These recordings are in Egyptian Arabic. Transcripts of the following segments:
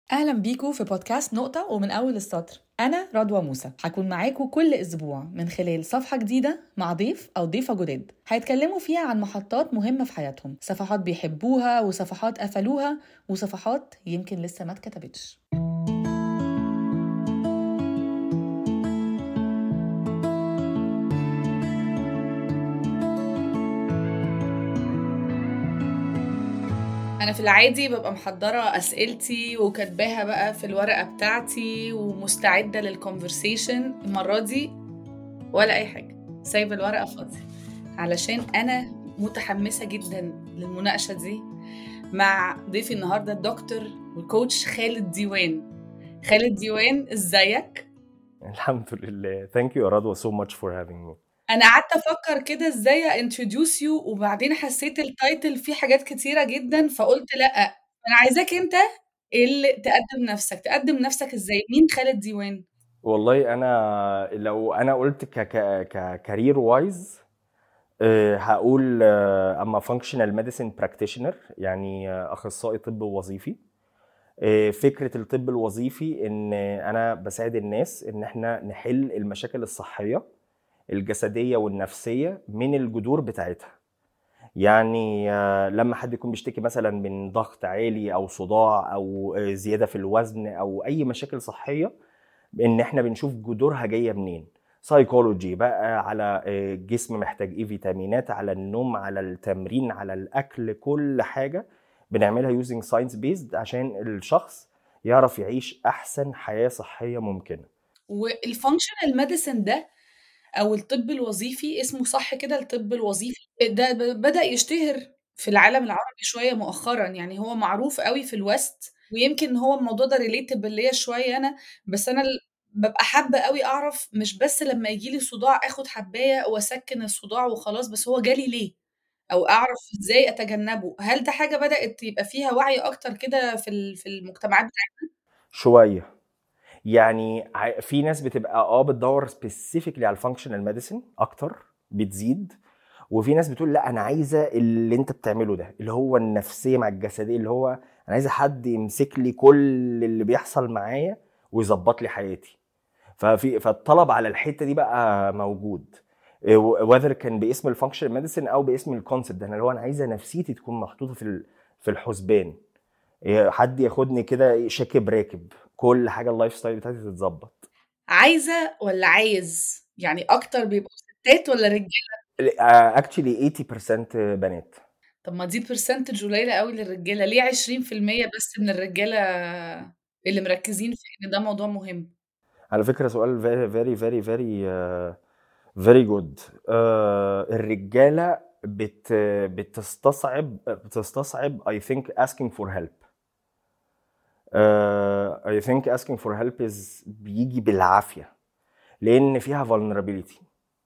أهلا بيكم في بودكاست نقطة ومن أول السطر أنا رضوى موسى هكون معاكم كل أسبوع من خلال صفحة جديدة مع ضيف أو ضيفة جداد هيتكلموا فيها عن محطات مهمة في حياتهم صفحات بيحبوها وصفحات قفلوها وصفحات يمكن لسه ما اتكتبتش انا في العادي ببقى محضره اسئلتي وكاتباها بقى في الورقه بتاعتي ومستعده للكونفرسيشن المره دي ولا اي حاجه سايبه الورقه فاضيه علشان انا متحمسه جدا للمناقشه دي مع ضيفي النهارده الدكتور والكوتش خالد ديوان خالد ديوان ازيك الحمد لله ثانك يو رضوى so much for having me انا قعدت افكر كده ازاي انتروديوس يو وبعدين حسيت التايتل فيه حاجات كتيره جدا فقلت لا انا عايزاك انت اللي تقدم نفسك تقدم نفسك ازاي مين خالد ديوان والله انا لو انا قلت ك ك ككارير وايز هقول آه، اما فانكشنال ميديسن براكتيشنر يعني آه، اخصائي طب وظيفي آه، فكره الطب الوظيفي ان انا بساعد الناس ان احنا نحل المشاكل الصحيه الجسديه والنفسيه من الجذور بتاعتها يعني آه، لما حد يكون بيشتكي مثلا من ضغط عالي او صداع او آه، زياده في الوزن او اي مشاكل صحيه ان احنا بنشوف جذورها جايه منين سايكولوجي بقى على آه، جسم محتاج ايه فيتامينات على النوم على التمرين على الاكل كل حاجه بنعملها يوزنج ساينس بيزد عشان الشخص يعرف يعيش احسن حياه صحيه ممكنه والفانكشنال ميديسن ده او الطب الوظيفي اسمه صح كده الطب الوظيفي ده ب- بدأ يشتهر في العالم العربي شوية مؤخرا يعني هو معروف قوي في الوست ويمكن هو الموضوع ده ريليتبل ليا شوية انا بس انا ال- ببقى حابة قوي اعرف مش بس لما يجي لي صداع اخد حباية واسكن الصداع وخلاص بس هو جالي ليه او اعرف ازاي اتجنبه هل ده حاجة بدأت يبقى فيها وعي اكتر كده في ال- في المجتمعات بتاعتنا شويه يعني ع- في ناس بتبقى اه بتدور سبيسيفيكلي على الفانكشنال ميديسن اكتر بتزيد وفي ناس بتقول لا انا عايزه اللي انت بتعمله ده اللي هو النفسيه مع الجسديه اللي هو انا عايزه حد يمسك لي كل اللي بيحصل معايا ويظبط لي حياتي ففي فالطلب على الحته دي بقى موجود وذر كان باسم الفانكشنال ميديسن او باسم الكونسبت ده اللي هو انا عايزه نفسيتي تكون محطوطه في ال- في الحسبان إيه، حد ياخدني كده شاكب راكب كل حاجه اللايف ستايل بتاعتي تتظبط عايزة ولا عايز يعني اكتر بيبقوا ستات ولا رجالة اكشلي 80% بنات طب ما دي برسنتج قليلة قوي للرجالة ليه 20% بس من الرجالة اللي مركزين في ان ده موضوع مهم على فكره سؤال very very very very uh, very good uh, الرجاله بت بتستصعب بتستصعب I think asking for help uh, I think asking for help is بيجي بالعافيه لان فيها vulnerability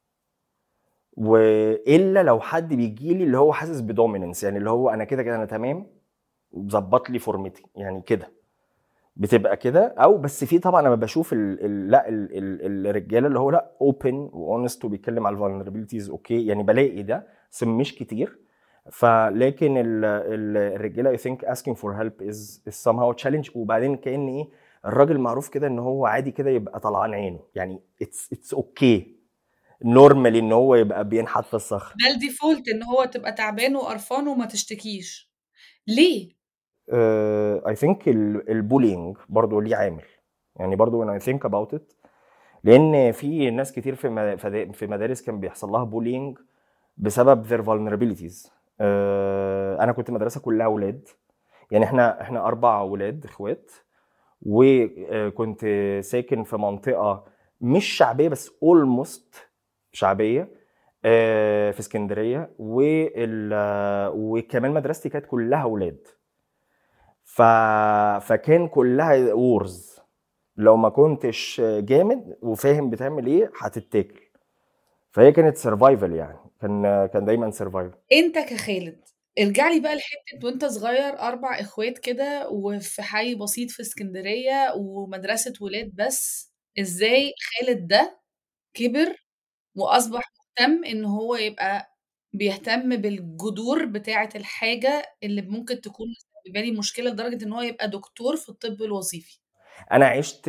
والا لو حد بيجي لي اللي هو حاسس بدوميننس يعني اللي هو انا كده كده انا تمام ظبط لي فورمتي يعني كده بتبقى كده او بس في طبعا انا بشوف ال ال لا ال ال الرجاله اللي هو لا اوبن واونست وبيتكلم على الفولنربيلتيز اوكي يعني بلاقي ده بس مش كتير فلكن ال ال الرجاله اي ثينك asking for help is is somehow challenge وبعدين كان ايه الراجل معروف كده ان هو عادي كده يبقى طلعان عينه يعني اتس اتس اوكي نورمالي ان هو يبقى بينحت في الصخر ده الديفولت ان هو تبقى تعبان وقرفان وما تشتكيش ليه اي ثينك البولينج برضه ليه عامل يعني برضه when I think about it لان في ناس كتير في م- فدا- في مدارس كان بيحصل لها بولينج بسبب their vulnerabilities آه، انا كنت مدرسه كلها اولاد يعني احنا احنا اربع اولاد اخوات وكنت ساكن في منطقه مش شعبيه بس اولموست شعبيه آه، في اسكندريه وال- وكمان مدرستي كانت كلها اولاد ف... فكان كلها وورز لو ما كنتش جامد وفاهم بتعمل ايه هتتاكل فهي كانت سرفايفل يعني كان كان دايما سرفايفل انت كخالد ارجع لي بقى لحته وانت صغير اربع اخوات كده وفي حي بسيط في اسكندريه ومدرسه ولاد بس ازاي خالد ده كبر واصبح مهتم ان هو يبقى بيهتم بالجذور بتاعه الحاجه اللي ممكن تكون مسببة لي مشكلة لدرجة إن هو يبقى دكتور في الطب الوظيفي؟ أنا عِشت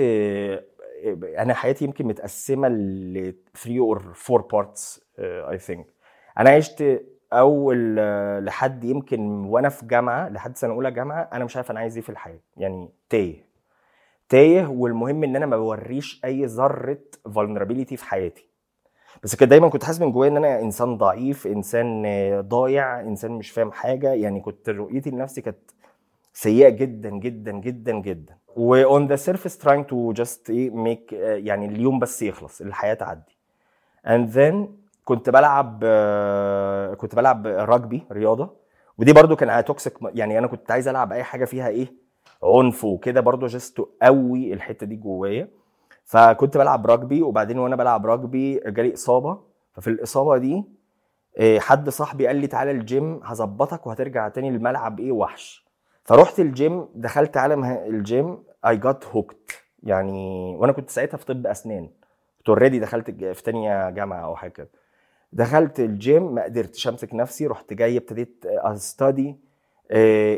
أنا حياتي يمكن متقسّمة ل3 or 4 parts آآ I think. أنا عِشت أول لحد يمكن وأنا في جامعة، لحد سنة أولى جامعة، أنا مش عارف أنا عايز إيه في الحياة، يعني تايه. تايه والمهم إن أنا ما باورّيش أي ذرة vulnerability في حياتي. بس كان دايمًا كنت حاسس من جوايا إن أنا إنسان ضعيف، إنسان ضايع، إنسان مش فاهم حاجة، يعني كنت رؤيتي لنفسي كانت سيئة جدًا، جدًا، جدًا، جدًا. وon the surface trying to just إيه make يعني اليوم بس يخلص، الحياة تعدّي. and then كنت بالعب كنت بالعب رجبي رياضة، ودي برضه كان toxic يعني أنا كنت عايز ألعب أي حاجة فيها إيه، عنف وكده برضه just تقوي الحتة دي جوايا. فكنت بالعب رجبي وبعدين وأنا بالعب رجبي جالي إصابة، ففي الإصابة دي آآ حد صاحبي قال لي: "تعالَ الgym هاضبّطك وهترجع تاني الملعب إيه وحش." فرُحت الgym دخلت عالم ه الgym I got hooked يعني وأنا كنت ساعتها في طِب أسنان، كنت already دخلت الج في تانية جامعة أو حاجة كده. دخلت الgym ما قدرتش أمسك نفسي، رُحت جاي ابتديت أstudy آآ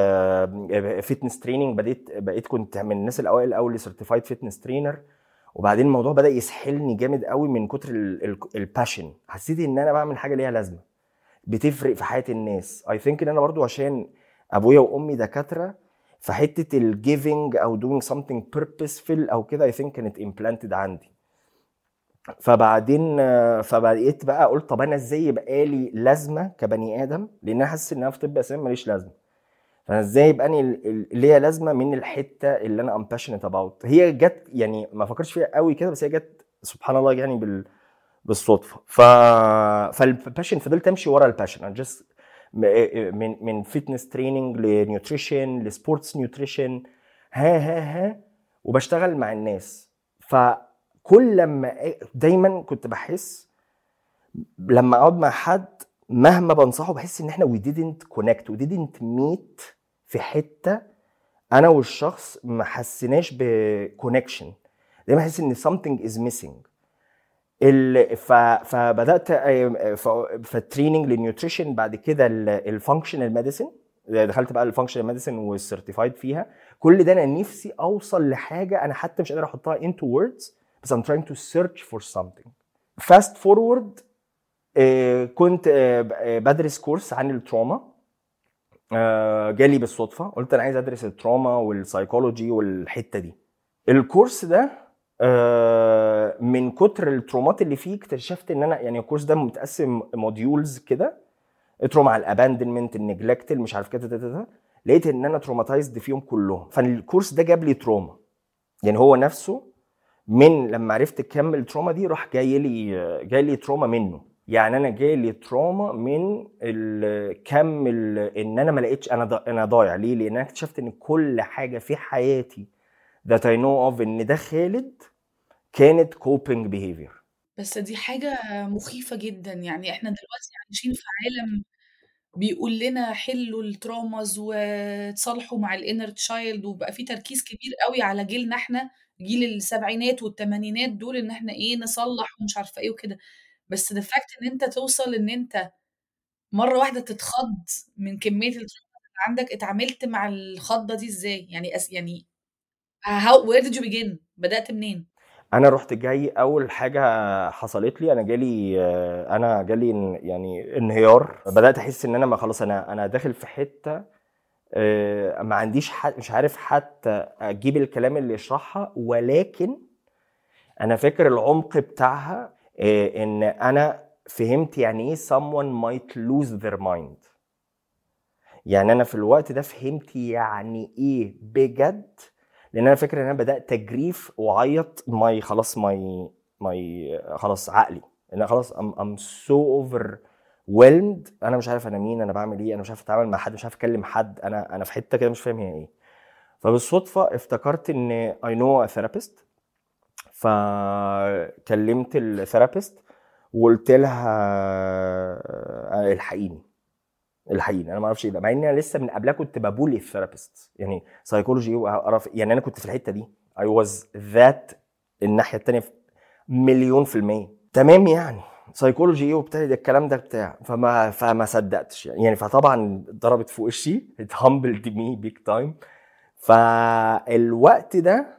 ال fitness training بديت بقيت كنت من الناس الأوائل أوي اللي certified fitness trainer وبعدين الموضوع بدأ يسحلني جامد أوي من كتر ال ال الpassion حسيت إن أنا باعمل حاجة ليها لازمة، بتفرق في حياة الناس. I think إن أنا برضه عشان أبويا وأمي دكاترة، فحتة الgiving أو doing something purposeful أو كده I think كانت implanted عندي. فبعدين فبقيت بقى قُلت طب أنا إزاي يبقى لي لازمة كبني آدم، لإن أنا حاسس إن أنا في طِب أسنان ما ليش لازمة. فأنا إزاي يبقى أني ال ليّا لازمة من الحتة اللي أنا I'm passionate about. هي جات يعني ما فكرتش فيها أوي كده بس هي جات سبحان الله يعني بال بالصدفة. ف فالpassion فضلت أمشي ورا الpassion I just م من من fitness training لnutrition لsports nutrition ها، ها، ها وباشتغل مع الناس. فكل أمّا آ دايمًا كنت باحس لمّا أقعد مع حد مهما بانصحه باحس إن إحنا we didn't connect we didn't meet في حتة أنا والشخص ما حسيناش بconnection. دايمًا أحس إن something is missing. ال ف فبدأت آآ ف فtraining للnutrition بعد كده ال الfunctional medicine دخلت بقى الfunctional medicine وcertified فيها. كل ده أنا نفسي أوصل لحاجة أنا حتى مش قادر أحطها into words بس I'm trying to search for something. fast forward آآ كنت آآ ب بادرس كورس عن التروما. آآ جالي بالصدفة، قُلت أنا عايز أدرس التروما والpsychology والحتة دي. الكورس ده آآ من كتر الترومات اللي فيه اكتشفت إن أنا يعني الكورس ده متقسم modules كده، تروما على الabandonment الneglect مش عارف كده، كده، كده، لقيت إن أنا traumatized فيهم كلهم. فالكورس ده جاب لي تروما. يعني هو نفسه من لمّا عرفت كَم التروما دي راح جاي لي جاي لي تروما منه. يعني أنا جالي تروما من ال كَم ال إن أنا ما لقيتش أنا ض أنا ضايع ليه؟ لإن أنا اكتشفت إن كل حاجة في حياتي that I know of إن ده خالد كانت coping behavior. بس دي حاجة مخيفة جدًا. يعني إحنا دلوقتي عايشين في عالم بيقول لنا حلّوا الtraumas وتصالحوا مع الinner child وبقى في تركيز كبير أوي على جيلنا إحنا، جيل السبعينات والتمانينات دول إن إحنا إيه، نصلّح ومش عارفة إيه وكده. بس the fact إن أنت توصل إن أنت مرّة واحدة تتخض من كمية الtrauma اللي عندك، اتعاملت مع الخضة دي إزاي؟ يعني أس يعني how where did you begin بدأت منين؟ أنا رُحت جاي أول حاجة حصلت لي أنا جالي أنا جالي ان يعني انهيار، بدأت أحس إن أنا ما خلاص أنا أنا داخل في حتة آآ ما عنديش ح مش عارف حتى أجيب الكلام اللي يشرحها، ولكن أنا فاكر العمق بتاعها آآ إن أنا فهمت يعني إيه someone might lose their mind. يعني أنا في الوقت ده فهمت يعني إيه بجد لإن أنا فاكر إن أنا بدأت أجريف وأعيط my خلاص my my خلاص عقلي، إن أنا خلاص I'm I'm so overwhelmed أنا مش عارف أنا مين، أنا باعمل إيه، أنا مش عارف أتعامل مع حد، مش عارف أكلم حد، أنا أنا في حتة كده مش فاهم هي إيه. فبالصدفة افتكرت إن I know a therapist فكلمت الtherapist وقُلت لها الحقيني، الحقيني أنا ما أعرفش إيه ده، مع إن أنا لسه من قبلها كنت babully الtherapist يعني psychology وقرف يعني أنا كنت في الحتة دي I was that الناحية التانية ف مليون في المِيّة. تمام يعني، سايكولوجي ايه وبتاع ده الكلام ده بتاع فما فما صدقتش يعني يعني فطبعا ضربت في وشي ات humbled مي بيج تايم فالوقت ده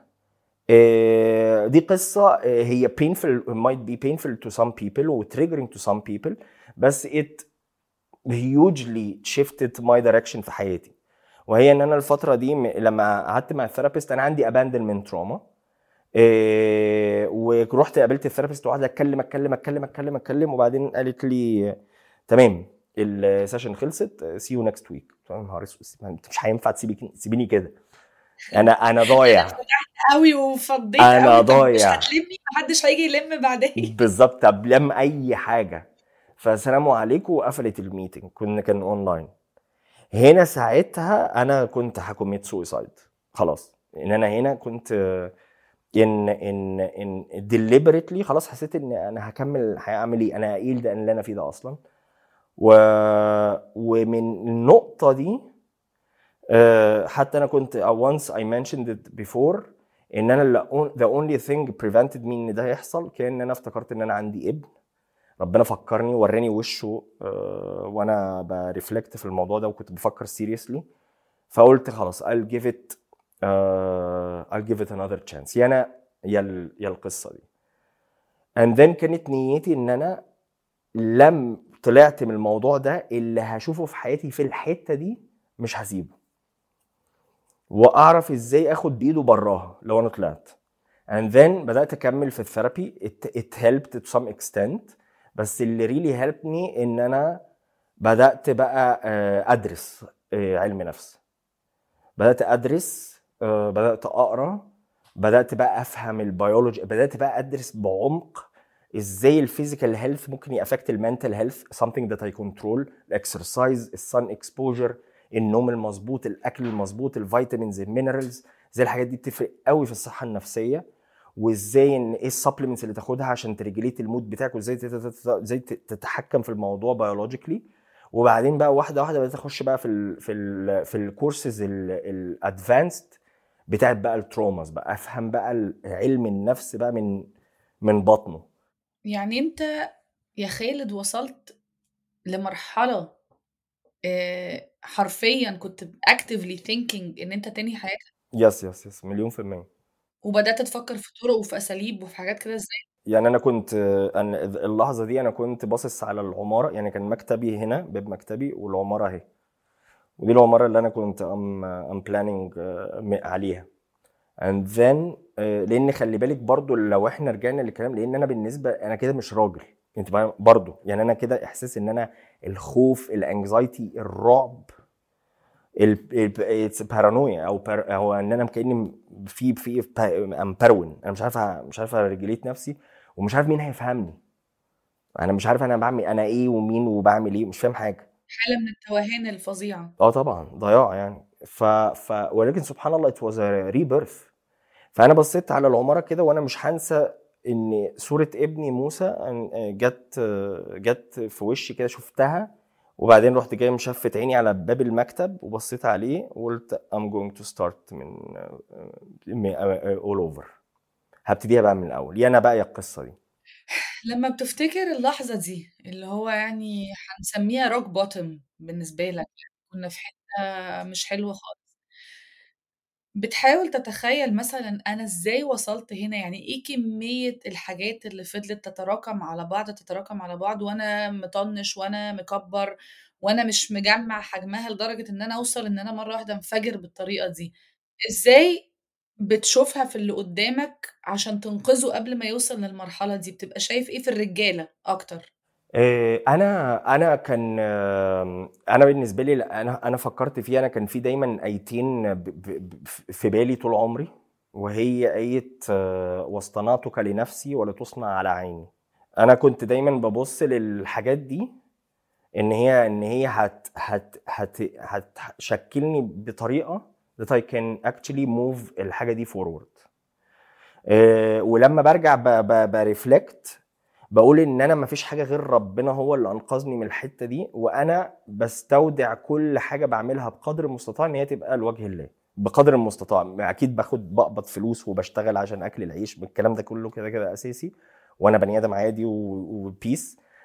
آه، دي قصه آه، هي painful might be painful to some people و triggering to some people بس it hugely shifted my direction في حياتي وهي ان انا الفتره دي م- لما قعدت مع الثيرابيست انا عندي abandonment trauma إيه ورحت قابلت الثيرابيست وقعدت اتكلم اتكلم اتكلم اتكلم اتكلم وبعدين قالت لي تمام السيشن خلصت سي يو نكست ويك نهار اسود انت مش هينفع تسيبك تسيبيني كده انا انا ضايع قوي وفضيت أنا قوي طب مش ضايع. هتلمي محدش هيجي يلم بعدين بالظبط طب لم اي حاجه فسلام عليكم وقفلت الميتنج كنا كان اونلاين هنا ساعتها انا كنت هكوميت سويسايد خلاص ان انا هنا كنت ان ان ان deliberately خلاص حسيت ان انا هكمل هعمل ايه انا ايه ده اللي انا فيه ده اصلا و ومن النقطه دي آه، حتى انا كنت uh, once I mentioned it before ان انا ال- the only thing prevented me ان ده يحصل كان ان انا افتكرت ان انا عندي ابن ربنا فكرني وراني وشه آه، وانا بريفلكت في الموضوع ده وكنت بفكر seriously فقلت خلاص I'll give it uh, I'll give it another chance يا انا يا ال- يا القصه دي and then كانت نيتي ان انا لم طلعت من الموضوع ده اللي هشوفه في حياتي في الحته دي مش هسيبه واعرف ازاي اخد بايده براها لو انا طلعت and then بدات اكمل في الثيرابي it, it helped to some extent بس اللي really helped me ان انا بدات بقى آه، ادرس آه، علم نفس بدات ادرس آه، بدات اقرا بدات بقى افهم البيولوجي بدات بقى ادرس بعمق ازاي الفيزيكال هيلث ممكن يافكت المنتال هيلث something that I control الاكسرسايز السن اكسبوجر النوم المظبوط الاكل المظبوط الفيتامينز المينرالز زي الحاجات دي بتفرق قوي في الصحه النفسيه وازاي ان ايه السبلمنتس اللي تاخدها عشان تريجليت المود بتاعك وازاي تت- تت- ازاي تتحكم في الموضوع بيولوجيكلي وبعدين بقى واحده واحده بدات اخش بقى في ال في ال في الكورسز الادفانسد بتاعت بقى التروماز بقى افهم بقى علم النفس بقى من من بطنه يعني انت يا خالد وصلت لمرحلة آه، حرفيا كنت actively thinking ان انت تنهي حياتك يس يس يس مليون في المية وبدأت تفكر في طرق وفي اساليب وفي حاجات كده ازاي يعني انا كنت أنا اللحظه دي انا كنت باصص على العماره يعني كان مكتبي هنا باب مكتبي والعماره اهي ودي العماره اللي انا كنت ام ام بلاننج عليها and then آه، لان خلي بالك برضو لو احنا رجعنا للكلام لان انا بالنسبه انا كده مش راجل انت فاهم برضو يعني انا كده احساس ان انا الخوف الانكزايتي الرعب اتس بارانويا او بار او ان انا كاني في في امبرون انا مش عارف مش عارف اريجليت نفسي ومش عارف مين هيفهمني انا مش عارف انا بعمل انا ايه ومين وبعمل ايه مش فاهم حاجه حالة من التوهان الفظيعة اه طبعا ضياع يعني ف... ف ولكن سبحان الله ات واز ريبيرث فانا بصيت على العماره كده وانا مش هنسى ان صوره ابني موسى أن- جت جت في وشي كده شفتها وبعدين رحت جاي مشفت عيني على باب المكتب وبصيت عليه وقلت I'm going to start من من- all over هبتديها بقى من الاول يا انا بقى يا القصه دي لما بتفتكر اللحظة دي اللي هو يعني هنسميها روك بوتم بالنسبة لك يعني كنا في حتة مش حلوة خالص بتحاول تتخيل مثلا أنا إزاي وصلت هنا يعني إيه كمية الحاجات اللي فضلت تتراكم على بعض تتراكم على بعض وأنا مطنش وأنا مكبر وأنا مش مجمع حجمها لدرجة إن أنا أوصل إن أنا مرة واحدة انفجر بالطريقة دي إزاي بتشوفها في اللي قدامك عشان تنقذه قبل ما يوصل للمرحلة دي بتبقى شايف إيه في الرجالة أكتر إيه، انا انا كان آم، انا بالنسبه لي لا، انا انا فكرت فيه انا كان في دايما ايتين ب- ب- ب- في بالي طول عمري وهي ايه آه، واصطنعتك لنفسي ولا تصنع على عيني انا كنت دايما ببص للحاجات دي ان هي ان هي هت هت هت هتشكلني بطريقه that I can actually move الحاجه دي forward آه، ولما برجع بريفلكت بقول ان انا مفيش حاجه غير ربنا هو اللي انقذني من الحته دي وانا بستودع كل حاجه بعملها بقدر المستطاع ان هي تبقى لوجه الله بقدر المستطاع اكيد باخد بقبض فلوس وبشتغل عشان اكل العيش بالكلام ده كله كده كده اساسي وانا بني ادم عادي و- وبيس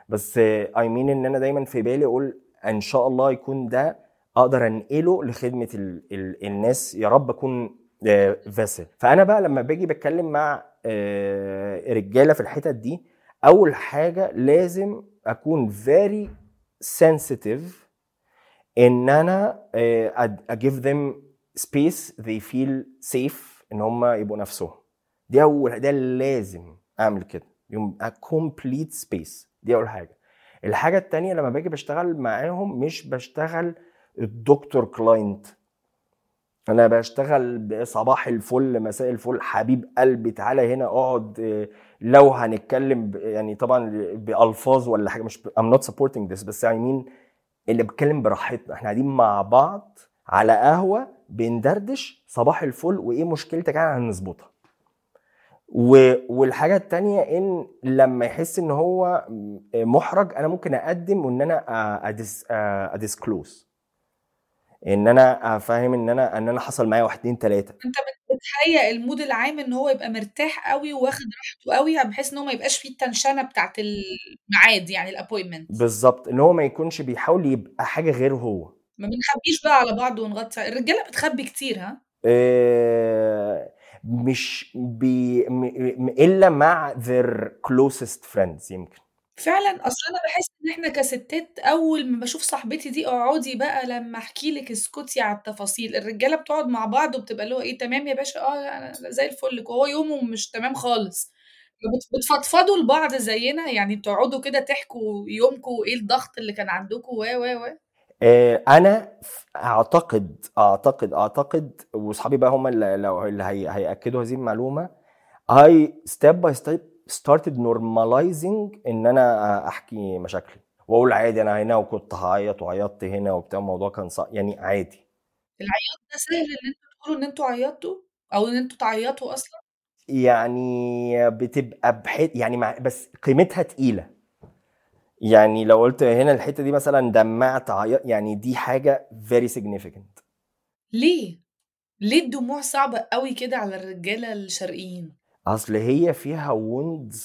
بس اي مين ان انا دايما في بالي اقول ان شاء الله يكون ده اقدر انقله لخدمه ال ال الناس يا رب اكون فيسل فانا بقى لما باجي بتكلم مع آه، رجاله في الحتت دي اول حاجه لازم اكون very sensitive ان انا اجيف them space they feel safe ان هم يبقوا نفسهم دي اول ده لازم اعمل كده يبقى complete space دي اول حاجه الحاجه التانية لما باجي بشتغل معاهم مش بشتغل الدكتور كلاينت انا بشتغل صباح الفل مساء الفل حبيب قلبي تعالى هنا اقعد آه، لو هنتكلم ب- يعني طبعا بالفاظ ولا حاجه مش I'm not supporting this بس يعني مين اللي بتكلم براحتنا احنا قاعدين مع بعض على قهوه بندردش صباح الفل وايه مشكلتك يعني هنظبطها و... والحاجه التانية ان لما يحس ان هو محرج انا ممكن اقدم وان انا أدس... اديسكلوز ان انا افهم ان انا ان انا حصل معايا واحد اتنين تلاته انت بت- بتهيئ المود العام ان هو يبقى مرتاح قوي واخد راحته قوي بحيث ان هو ما يبقاش فيه التنشنه بتاعت الميعاد يعني الابوينتمنت بالظبط ان هو ما يكونش بيحاول يبقى حاجه غير هو ما بنخبيش بقى على بعض ونغطي الرجاله بتخبي كتير ها آه، مش بي م... م... الا مع their closest friends يمكن فعلا اصل انا بحس ان احنا كستات اول ما بشوف صاحبتي دي اقعدي بقى لما احكي لك اسكتي على التفاصيل الرجاله بتقعد مع بعض وبتبقى اللي هو ايه تمام يا باشا اه انا زي الفل وهو يومه مش تمام خالص بت- بتفضفضوا لبعض زينا يعني بتقعدوا كده تحكوا يومكم وايه الضغط اللي كان عندكم و و و آه، انا ف- اعتقد اعتقد اعتقد واصحابي بقى هم اللي لو اللي هي هياكدوا هذه المعلومه I step by step started normalizing ان انا احكي مشاكلي واقول عادي انا هنا وكنت هعيط وعيطت هنا وبتاع الموضوع كان صعب يعني عادي العياط ده سهل ان انتوا تقولوا ان انتوا عيطتوا او ان انتوا تعيطوا اصلا يعني بتبقى بحيث يعني مع بس قيمتها تقيله يعني لو قلت هنا الحته دي مثلا دمعت عيط يعني دي حاجه very significant ليه ليه الدموع صعبة قوي كده على الرجالة الشرقيين اصل هي فيها wounds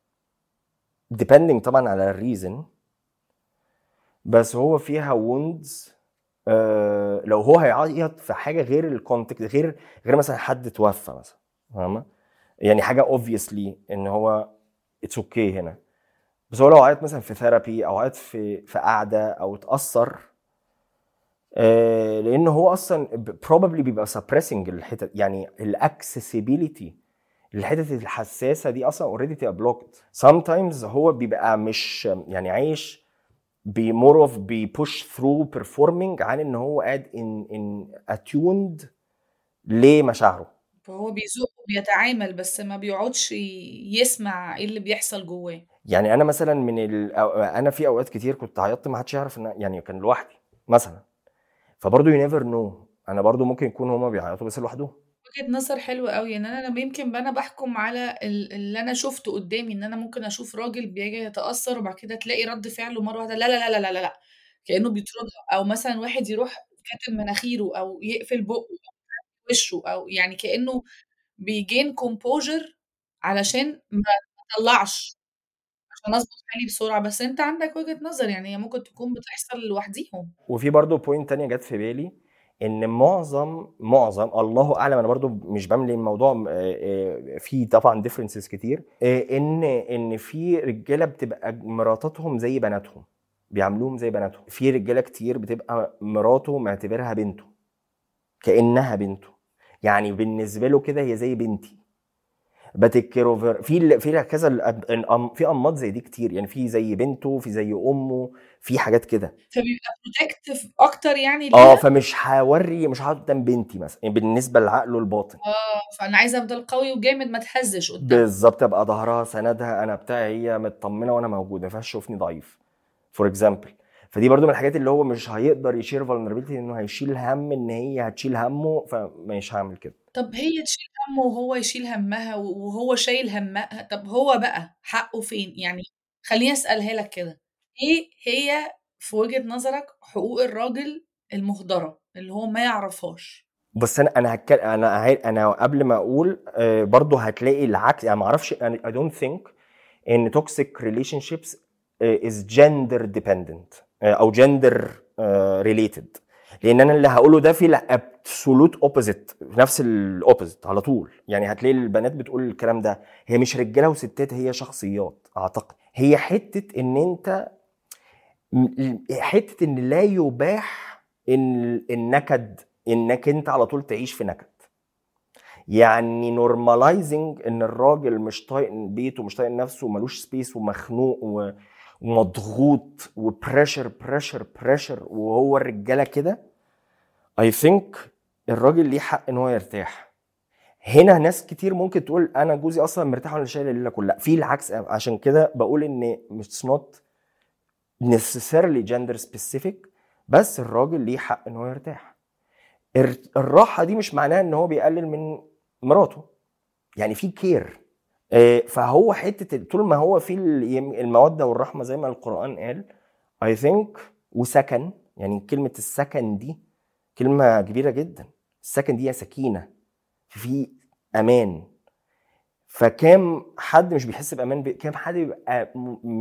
depending طبعا على الريزن بس هو فيها wounds آه لو هو هيعيط في حاجه غير الكونتكست غير غير مثلا حد توفى مثلا فاهمه يعني حاجه obviously ان هو اتس اوكي okay هنا بس هو لو عيط مثلا في ثيرابي او عيط في في قعده او اتاثر آه لان هو اصلا probably بيبقى suppressing الحتت يعني الاكسسبيليتي الحتت الحساسه دي اصلا اوريدي تبقى بلوكد sometimes هو بيبقى مش يعني عايش بي more of بي push through performing عن ان هو قاعد in in attuned لمشاعره فهو بيزق وبيتعامل بس ما بيقعدش يسمع ايه اللي بيحصل جواه يعني انا مثلا من ال... أو- انا في اوقات كتير كنت عيطت ما حدش يعرف ان يعني كان لوحدي مثلا فبرضه يو نيفر نو انا برضه ممكن يكون هما بيعيطوا بس لوحدهم وجهة نظر حلوة قوي يعني انا لما يمكن انا بحكم على ال- اللي انا شفته قدامي ان انا ممكن اشوف راجل بيجي يتأثر وبعد كده تلاقي رد فعله مرة واحدة لا لا لا لا لا لا, لا. كأنه بيطردها او مثلا واحد يروح كاتم مناخيره او يقفل بقه او وشه او يعني كأنه بيجين كومبوجر علشان ما اطلعش عشان اظبط حالي بسرعة بس انت عندك وجهة نظر يعني هي ممكن تكون بتحصل لوحديهم وفي برضه بوينت تانية جت في بالي ان معظم معظم الله اعلم انا برضه مش بملي الموضوع آه، آه، في طبعا ديفرنسز كتير آه، ان ان في رجاله بتبقى مراتاتهم زي بناتهم بيعاملوهم زي بناتهم في رجاله كتير بتبقى مراته معتبرها بنته كانها بنته يعني بالنسبه له كده هي زي بنتي بتكروفر في في كذا الأب- الأم- في انماط زي دي كتير يعني في زي بنته في زي امه في حاجات كده فبيبقى بروتكتيف اكتر يعني اه ليها فمش هوري مش هقعد قدام بنتي مثلا يعني بالنسبه لعقله الباطن اه فانا عايزه افضل قوي وجامد ما تهزش قدامها بالظبط ابقى ظهرها سندها انا بتاعي هي مطمنه وانا موجود ما ينفعش تشوفني ضعيف فور اكزامبل فدي برضو من الحاجات اللي هو مش هيقدر يشير فولنربيلتي انه هيشيل هم ان هي هتشيل همه فمش هعمل كده طب هي تشيل همه وهو يشيل همها وهو شايل همها طب هو بقى حقه فين يعني خليني اسالها لك كده ايه هي في وجهة نظرك حقوق الراجل المهدرة اللي هو ما يعرفهاش بس انا انا هتكلم انا عاي- انا قبل ما اقول آه، برضو هتلاقي العكس يعني ما اعرفش انا I don't think ان toxic relationships از جندر ديبندنت او جندر ريليتد لان انا اللي هقوله ده في الابسولوت اوبوزيت نفس الاوبوزيت على طول يعني هتلاقي البنات بتقول الكلام ده هي مش رجاله وستات هي شخصيات اعتقد هي حته ان انت م- حته ان لا يباح ان النكد انك انت على طول تعيش في نكد يعني نورماليزنج ان الراجل مش طايق بيته مش طايق نفسه وملوش سبيس ومخنوق و- ومضغوط وبريشر بريشر بريشر وهو الرجاله كده اي ثينك الراجل ليه حق ان هو يرتاح هنا ناس كتير ممكن تقول انا جوزي اصلا مرتاح وانا شايل الليله كلها في العكس عشان كده بقول ان مش نوت necessarily gender specific بس الراجل ليه حق ان هو يرتاح الر- الراحه دي مش معناها ان هو بيقلل من مراته يعني في كير فهو حته طول ما هو في ال- يم- الموده والرحمه زي ما القران قال اي ثينك وسكن يعني كلمه السكن دي كلمه كبيره جدا السكن دي هي سكينه في امان فكام حد مش بيحس بامان بي... كام حد بيبقى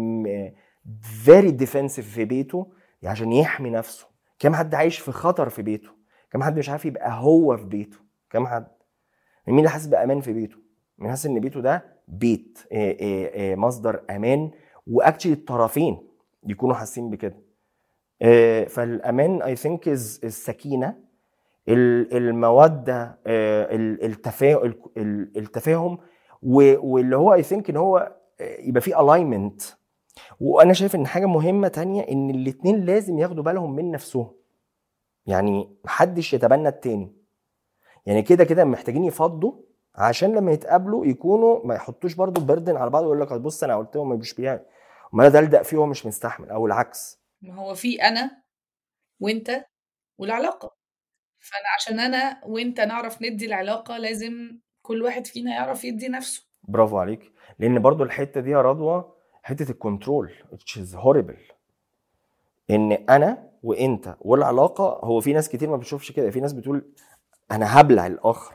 فيري ديفensive في بيته عشان يحمي نفسه كام حد عايش في خطر في بيته كام حد مش عارف يبقى هو في بيته كام حد مين اللي حاسس بامان في بيته مين حاسس ان بيته ده بيت إيه إيه إيه مصدر امان واكشلي الطرفين يكونوا حاسين بكده إيه فالامان اي ثينك از السكينه ال- الموده آه، ال- التفا- ال- ال- التفاهم و- واللي هو اي ثينك ان هو آه، يبقى في الاينمنت وانا شايف ان حاجه مهمه تانية ان الاتنين لازم ياخدوا بالهم من نفسهم يعني محدش يتبنى التاني يعني كده كده محتاجين يفضوا عشان لما يتقابلوا يكونوا ما يحطوش برضو بردن على بعض ويقول لك بص انا قلت لهم مش بيها ما انا دلدق فيه وهو مش مستحمل او العكس ما هو في أنا وأنت والعلاقة فأنا عشان أنا وأنت نعرف ندي العلاقة لازم كل واحد فينا يعرف يدي نفسه برافو عليك لان برضو الحته دي يا رضوى حته الكنترول which is horrible ان انا وانت والعلاقه هو في ناس كتير ما بتشوفش كده في ناس بتقول انا هبلع الاخر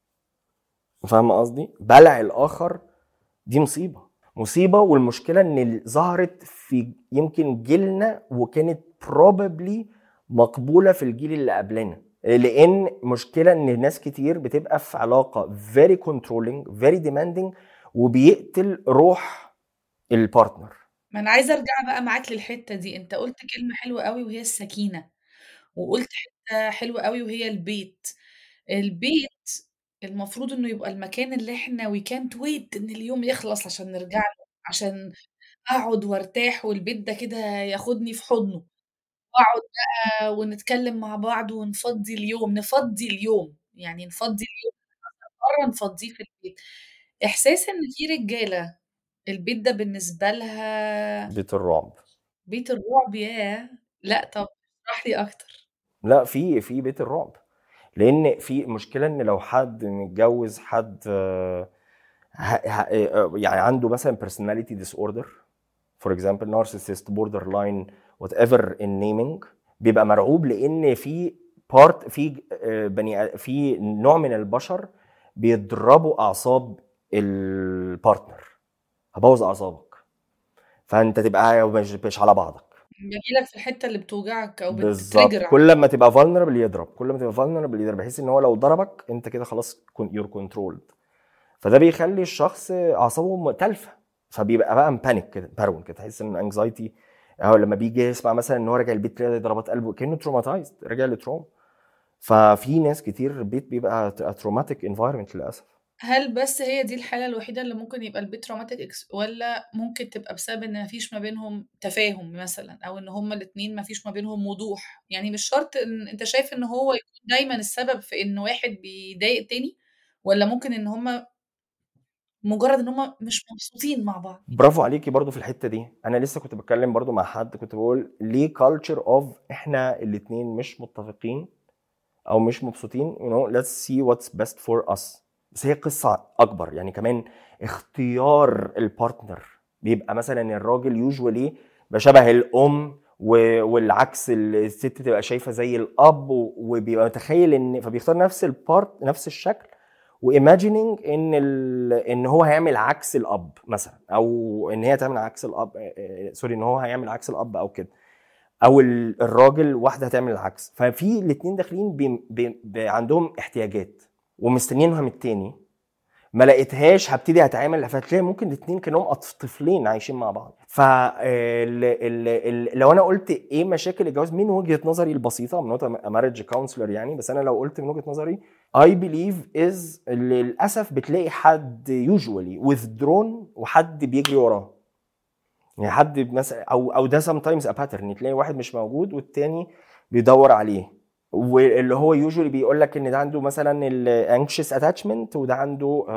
فاهم قصدي بلع الاخر دي مصيبه مصيبه والمشكله ان ظهرت في يمكن جيلنا وكانت probably مقبوله في الجيل اللي قبلنا لان مشكله ان ناس كتير بتبقى في علاقه very controlling very demanding وبيقتل روح البارتنر ما أنا عايزة أرجع بقى معاك للحتة دي أنت قلت كلمة حلوة قوي وهي السكينة وقلت حتة حلوة قوي وهي البيت البيت المفروض إنه يبقى المكان اللي إحنا we can't wait إن اليوم يخلص عشان نرجع له عشان أقعد وارتاح والبيت ده كده ياخدني في حضنه وأقعد بقى ونتكلم مع بعض ونفضي اليوم نفضي اليوم يعني نفضي اليوم مرة نفضيه في البيت إحساس إن في رجالة البيت ده بالنسبة لها بيت الرعب بيت الرعب ياه لأ طب اشرح لي أكتر لا في في بيت الرعب لان في مشكله ان لو حد متجوز حد آه، ه- ه- آه، يعني عنده مثلا personality disorder for example narcissist borderline whatever in naming بيبقى مرعوب لان في بارت في آه، بني آ- في نوع من البشر بيضربوا اعصاب البارتنر هبوظ اعصابك فانت تبقى مش, مش على بعضك بيجيلك في الحتة اللي بتوجعك أو بالظبط بتتريجر كل ما تبقى vulnerable يضرب كل ما تبقى vulnerable يضرب بحيث ان هو لو ضربك انت كده خلاص يور كنترولد فده بيخلي الشخص اعصابه تلفه فبيبقى بقى مبانيك كده بارون كده تحس ان انكزايتي او لما بيجي يسمع مثلا ان هو راجع البيت تلاقي ضربات قلبه كانه تروماتايزد راجع لتروما ففي ناس كتير البيت بيبقى تروماتيك انفايرمنت للاسف هل بس هي دي الحالة الوحيدة اللي ممكن يبقى البيت تروماتيك إكس ولا ممكن تبقى بسبب إن مفيش ما بينهم تفاهم مثلا أو إن هما الاتنين مفيش ما بينهم وضوح يعني مش شرط إن أنت شايف إن هو يكون دايما السبب في إن واحد بيضايق التاني ولا ممكن إن هما مجرد إن هما مش مبسوطين مع بعض برافو عليكي برضو في الحته دي انا لسه كنت بتكلم برضو مع حد كنت بقول ليه كالتشر اوف احنا الاتنين مش متفقين او مش مبسوطين you know let's see what's best for us بس هي قصه اكبر يعني كمان اختيار البارتنر بيبقى مثلا الراجل يوجوالي بشبه الام و- والعكس الست تبقى شايفه زي الاب و- وبيبقى متخيل ان فبيختار نفس البارت نفس الشكل وايماجيننج ان ال... ان هو هيعمل عكس الاب مثلا او ان هي تعمل عكس الاب سوري ان هو هيعمل عكس الاب او كده او ال- الراجل واحده هتعمل العكس ففي الاثنين داخلين بي... بي... بي... عندهم احتياجات ومستنيينها من التاني ما لقيتهاش هبتدي اتعامل فتلاقي ممكن الاثنين كانهم أطف- طفلين عايشين مع بعض ف ال- ال- ال- لو انا قلت ايه مشاكل الجواز من وجهه نظري البسيطه من نوت مارج كونسلر يعني بس انا لو قلت من وجهه نظري اي بليف از للاسف بتلاقي حد يوجوالي withdrawn وحد بيجري وراه يعني حد مثلا او او ده سام تايمز ا باترن تلاقي واحد مش موجود والتاني بيدور عليه واللي هو يوجوالي بيقول لك ان ده عنده مثلا الانكشس اتاتشمنت وده عنده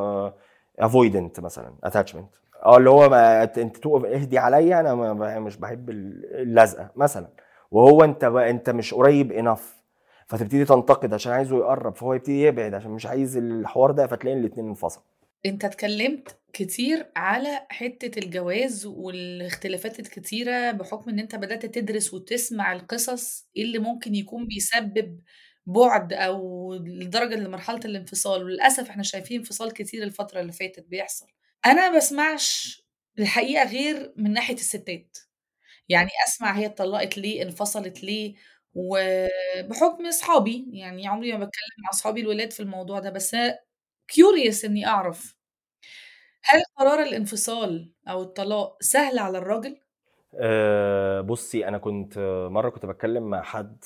افويدنت مثلا اتاتشمنت اه اللي هو ما انت تقف اهدي عليا انا ما ب- مش بحب اللزقه مثلا وهو انت بقى انت مش قريب انف فتبتدي تنتقد عشان عايزه يقرب فهو يبتدي يبعد عشان مش عايز الحوار ده فتلاقي الاثنين انفصلوا انت اتكلمت كتير على حتة الجواز والاختلافات الكتيرة بحكم ان انت بدأت تدرس وتسمع القصص ايه اللي ممكن يكون بيسبب بعد او لدرجة لمرحلة الانفصال وللأسف احنا شايفين انفصال كتير الفترة اللي فاتت بيحصل انا ما بسمعش الحقيقة غير من ناحية الستات يعني اسمع هي اتطلقت ليه انفصلت ليه وبحكم اصحابي يعني عمري ما بتكلم مع اصحابي الولاد في الموضوع ده بس كيوريوس اني اعرف هل قرار الانفصال أو الطلاق سهل على الراجل؟ أه بصي انا كنت مره كنت بتكلم مع حد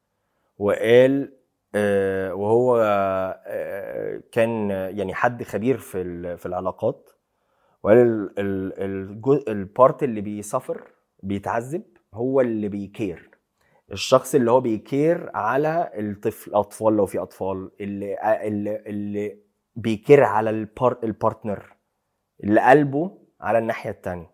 وقال أه وهو أه كان يعني حد خبير في ال- في العلاقات وقال ال- ال- الجزء البارت اللي بيسافر بيتعذب هو اللي بيكير الشخص اللي هو بيكير على الطفل الاطفال لو في اطفال اللي اللي, اللي بيكير على البار البارتنر اللي قلبه على الناحيه التانية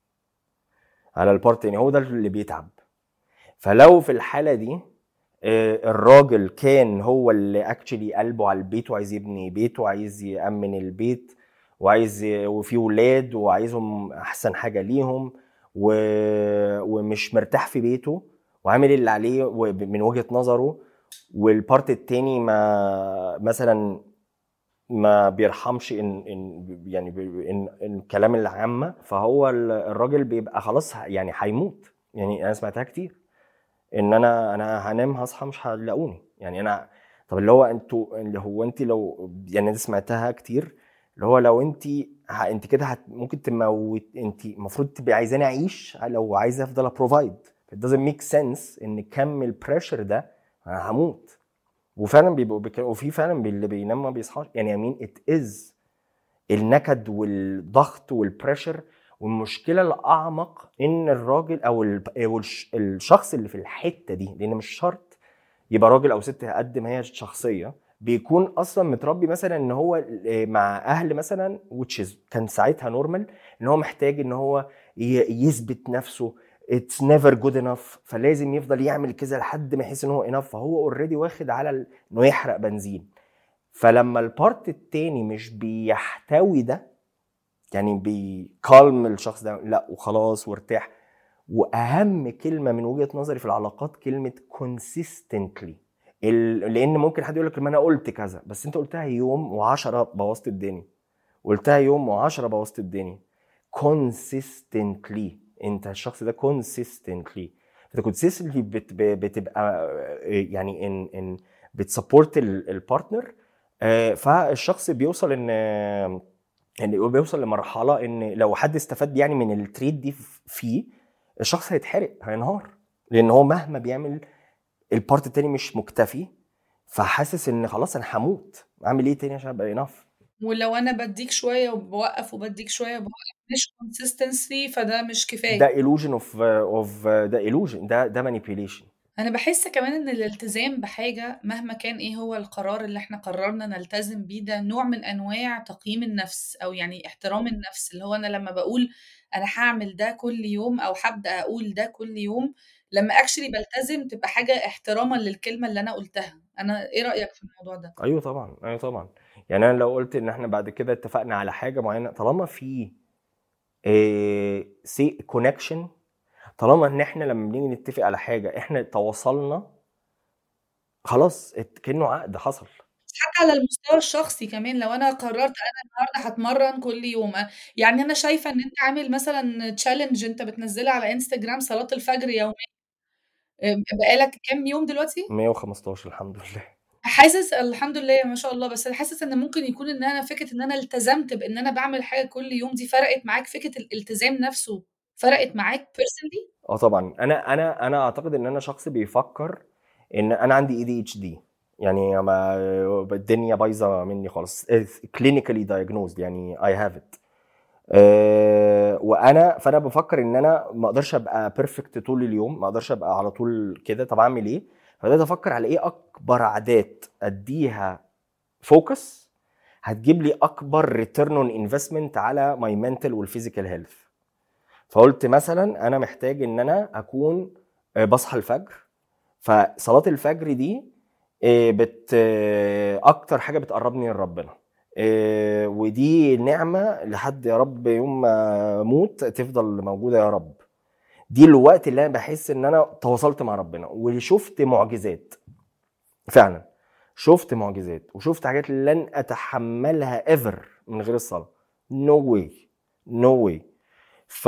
على البارت يعني هو ده اللي بيتعب فلو في الحاله دي آه، الراجل كان هو اللي اكشلي قلبه على البيت وعايز يبني بيت وعايز يأمن البيت وعايز ي- وفي ولاد وعايزهم احسن حاجه ليهم و... ومش مرتاح في بيته وعامل اللي عليه و- من وجهه نظره والبارت التاني ما مثلا ما بيرحمش ان ان يعني ب- ان ان الكلام العامه فهو ال- الراجل بيبقى خلاص ه- يعني هيموت يعني انا سمعتها كتير ان انا انا هنام هصحى مش هتلاقوني يعني انا طب اللي هو انتوا اللي هو انت لو يعني انا سمعتها كتير اللي هو لو انت ه- انت كده هت ممكن تموت انت المفروض تبقي عايزاني اعيش لو عايزه افضل ابروفايد it doesn't make sense ان كم البريشر ده انا هموت وفعلا بيبقوا بك... وفي فعلا بي- اللي بينام ما بيصحاش يعني امين ات از النكد والضغط والبريشر والمشكله الاعمق ان الراجل او ال... أو الش- الشخص اللي في الحته دي لان مش شرط يبقى راجل او ست قد ما هي شخصيه بيكون اصلا متربي مثلا ان هو مع اهل مثلا which is كان ساعتها نورمال ان هو محتاج ان هو ي- يثبت نفسه اتس نيفر جود انف فلازم يفضل يعمل كذا لحد ما يحس ان هو انف فهو اوريدي واخد على ال- انه يحرق بنزين فلما البارت التاني مش بيحتوي ده يعني بيكالم الشخص ده لا وخلاص وارتاح واهم كلمه من وجهه نظري في العلاقات كلمه consistently ال- لان ممكن حد يقول لك ما انا قلت كذا بس انت قلتها يوم و10 بوظت الدنيا قلتها يوم و10 بوظت الدنيا consistently انت الشخص ده consistently انت consistently بت ب- بتبقى آه، يعني ان ان بتسبورت البارتنر فالشخص بيوصل ان ان بيوصل لمرحله ان لو حد استفاد يعني من التريد دي فيه الشخص هيتحرق هينهار لان هو مهما بيعمل البارت التاني مش مكتفي فحاسس ان خلاص انا هموت اعمل ايه تاني عشان ابقى انف ولو أنا بديك شوية وبوقف وبديك شوية وبوقف مش consistency فده مش كفاية ده illusion of of ده illusion ده ده manipulation أنا باحس كمان إن الالتزام بحاجة مهما كان إيه هو القرار اللي إحنا قررنا نلتزم بيه ده نوع من أنواع تقييم النفس أو يعني احترام النفس اللي هو أنا لما بقول أنا هعمل ده كل يوم أو هبدأ أقول ده كل يوم لما اكشلي بلتزم تبقى حاجة احتراما للكلمة اللي أنا قلتها أنا إيه رأيك في الموضوع ده؟ ايوه طبعا ايوه طبعا يعني انا لو قلت ان احنا بعد كده اتفقنا على حاجه معينه طالما في سي كونكشن طالما ان احنا لما بنيجي نتفق على حاجه احنا تواصلنا خلاص ات- كانه عقد حصل حتى على المستوى الشخصي كمان لو أنا قررت أنا النهارده هاتمرّن كل يوم أ يعني أنا شايفة إن أنت عامل مثلًا challenge أنت بتنزّلها على إنستجرام صلاة الفجر يوميًا آآ بقى لك كام يوم دلوقتي؟ 115 الحمد لله. حاسس الحمد لله ما شاء الله، بس حاسس إن ممكن يكون إن أنا فكرة إن أنا التزمت بإن أنا باعمل حاجة كل يوم دي فرقت معاك، فكرة الالتزام نفسه فرقت معاك personally؟ آه طبعًا، أنا أنا أنا أعتقد إن أنا شخص بيفكّر إن أنا عندي ADHD يعني ما الدنيا بايظة منّي خالص is clinically diagnosed يعني I have it آآ وأنا فأنا بافكّر إن أنا ما أقدرش أبقى perfect طول اليوم، ما أقدرش أبقى على طول كده، طَب أعمل إيه؟ فبدأت أفكّر على إيه أكبر عادات أدّيها focus هتجيب لي أكبر return on investment على my mental والphysical health. فقُلت مثلًا أنا محتاج إن أنا أكون آآ باصحى الفجر، فصلاة الفجر دي آآ بت أكتر حاجة بتقرّبني لربنا آآ ودي نعمة لحد يا رب يوم ما أموت تفضل موجودة يا رب. دي الوقت اللي أنا باحس إن أنا تواصلت مع ربنا وشُفت معجزات. فعلًا، شُفت معجزات وشُفت حاجات لن أتحمّلها ever من غير الصلاة no way no way ف